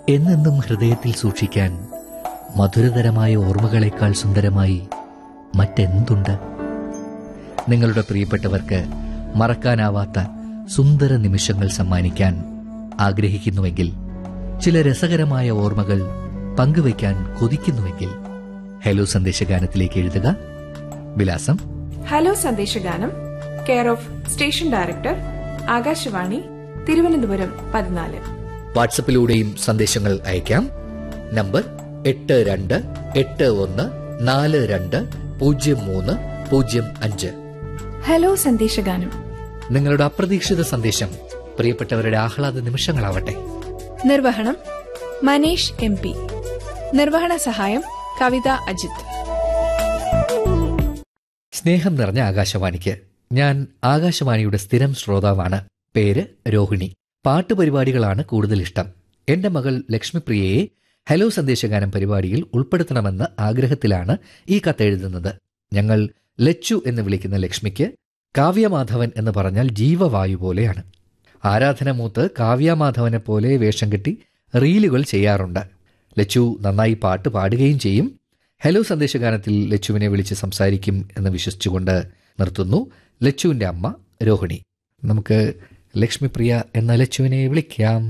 എന്നെന്നും ഹൃദയത്തിൽ സൂക്ഷിക്കാൻ മധുരതരമായ ഓർമ്മകളേക്കാൾ സുന്ദരമായി മറ്റെന്തുണ്ട് നിങ്ങളുടെ പ്രിയപ്പെട്ടവർക്ക് മറക്കാനാവാത്ത സുന്ദര നിമിഷങ്ങൾ സമ്മാനിക്കാൻ ആഗ്രഹിക്കുന്നുവെങ്കിൽ ചില രസകരമായ ഓർമ്മകൾ പങ്കുവയ്ക്കാൻ കൊതിക്കുന്നുവെങ്കിൽ ഹലോ സന്ദേശഗാനത്തിലേക്ക് എഴുതുക വിലാസം ഹലോ സന്ദേശഗാനം care of station director Akashvani Thiruvananthapuram പതിനാല് വാട്സപ്പിലൂടെയും സന്ദേശങ്ങൾ അയക്കാം നമ്പർ എട്ട് രണ്ട് എട്ട് ഒന്ന് നാല് രണ്ട് പൂജ്യം മൂന്ന് പൂജ്യം അഞ്ച് ഹലോ സന്ദേശഗാനം നിങ്ങളുടെ അപ്രതീക്ഷിത സന്ദേശം പ്രിയപ്പെട്ടവരുടെ ആഹ്ലാദ നിമിഷങ്ങളാവട്ടെ നിർവഹണം മനീഷ് എം പി നിർവഹണ സഹായം കവിത അജിത് സ്നേഹം നിറഞ്ഞ ആകാശവാണിക്ക് ഞാൻ ആകാശവാണിയുടെ സ്ഥിരം ശ്രോതാവാണ് പേര് രോഹിണി പാട്ടുപരിപാടികളാണ് കൂടുതൽ ഇഷ്ടം എന്റെ മകൾ ലക്ഷ്മിപ്രിയയെ ഹലോ സന്ദേശഗാനം പരിപാടിയിൽ ഉൾപ്പെടുത്തണമെന്ന ആഗ്രഹത്തിലാണ് ഈ കത്തെഴുതുന്നത് ഞങ്ങൾ ലച്ചു എന്ന് വിളിക്കുന്ന ലക്ഷ്മിക്ക് കാവ്യമാധവൻ എന്ന് പറഞ്ഞാൽ ജീവവായു പോലെയാണ് ആരാധനമൂത്ത് കാവ്യമാധവനെ പോലെ വേഷം കെട്ടി റീലുകൾ ചെയ്യാറുണ്ട് ലച്ചു നന്നായി പാട്ട് പാടുകയും ചെയ്യും ഹലോ സന്ദേശഗാനത്തിൽ ലച്ചുവിനെ വിളിച്ച് സംസാരിക്കും എന്ന് വിശ്വസിച്ചുകൊണ്ട് നിർത്തുന്നു ലച്ചുവിന്റെ അമ്മ രോഹിണി നമുക്ക് ലക്ഷ്മിപ്രിയ എന്ന ലച്ചുവിനെ വിളിക്കാം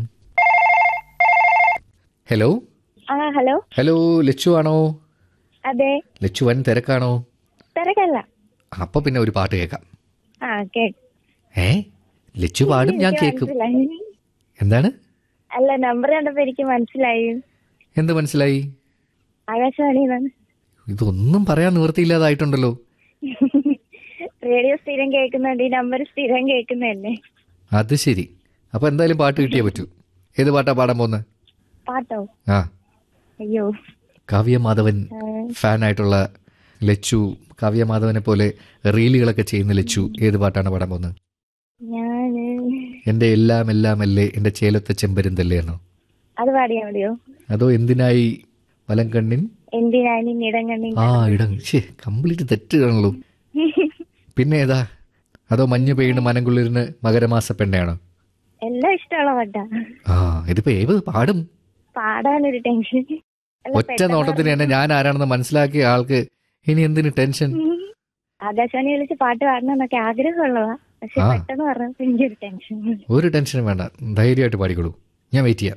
ഹലോ ആ ഹലോ ഹലോ ലച്ചു ആണോ അതെ ലച്ചു വൻ തിരക്കാണോ തിരക്കല്ല അപ്പൊ പിന്നെ ഒരു പാട്ട് കേൾക്കാം ആ കേക്ക് ഏ ലച്ചു പാടും ഞാൻ കേൾക്കും മനസ്സിലായി എന്താണ് അല്ല നമ്പർ കണ്ടപ്പോ എനിക്ക് മനസ്സിലായി എന്ത് മനസ്സിലായി ആകാശവാണി ഇതൊന്നും പറയാൻ നിവൃത്തിയില്ലാതായിട്ടുണ്ടല്ലോ റേഡിയോ സ്ഥിരം കേൾക്കുന്നുണ്ട് ഈ നമ്പർ സ്ഥിരം കേൾക്കുന്നതല്ലേ അത് ശരി അപ്പൊ എന്തായാലും പാട്ട് കിട്ടിയേ പറ്റൂ ഏത് പാട്ടാ പാടാൻ പോകുന്നത് പാട്ടോ ആ അയ്യോ കാവ്യമാധവൻ ഫാനായിട്ടുള്ള ലച്ചു കാവ്യമാധവനെ പോലെ റീലുകളൊക്കെ ചെയ്യുന്ന ലച്ചു ഏത് പാട്ടാണ് പാടാൻ പോകുന്നത് ഞാന് എന്റെ എല്ലാം എല്ലാം അല്ലേ എന്റെ ചേലത്തെ ചെമ്പരുന്തല്ലേ ആണോ അത് പാടിയാ മതിയോ അതോ എന്തിനായി വലം കണ്ണിൻ എന്തിനാനി ഇടങ്ങണ്ണി ആ ഇടം ശേ കംപ്ലീറ്റ് തെറ്റുകാണല്ലോ പിന്നെ ഏതാ അതോ മഞ്ഞ് പെയ്യുന്ന മനംകുളിരിന് മകരമാസ പെണ്ണയാണോ എല്ലാം ഇഷ്ടമുള്ള പാട്ടാ ആ ഇതിപ്പോ ഏത് പാടും പാടാനൊരു ടെൻഷൻ അല്ല, ഒറ്റ പെട്ടെന്ന് നോട്ടത്തിന് തന്നെ ഞാൻ ആരാണെന്ന് മനസ്സിലാക്കിയ ആൾക്ക് ഇനി എന്തിന് ടെൻഷൻ ആകാശവാണി വിളിച്ച് പാട്ട് പാടണമെന്നൊക്കെ ആഗ്രഹമുള്ളതാ പക്ഷെ ആ. പെട്ടെന്ന് പറഞ്ഞപ്പോ എനിക്കൊരു ടെൻഷൻ ഒരു ടെൻഷനും വേണ്ട ധൈര്യമായിട്ട് പാടിക്കോളൂ ഞാൻ വെയിറ്റ് ചെയ്യാം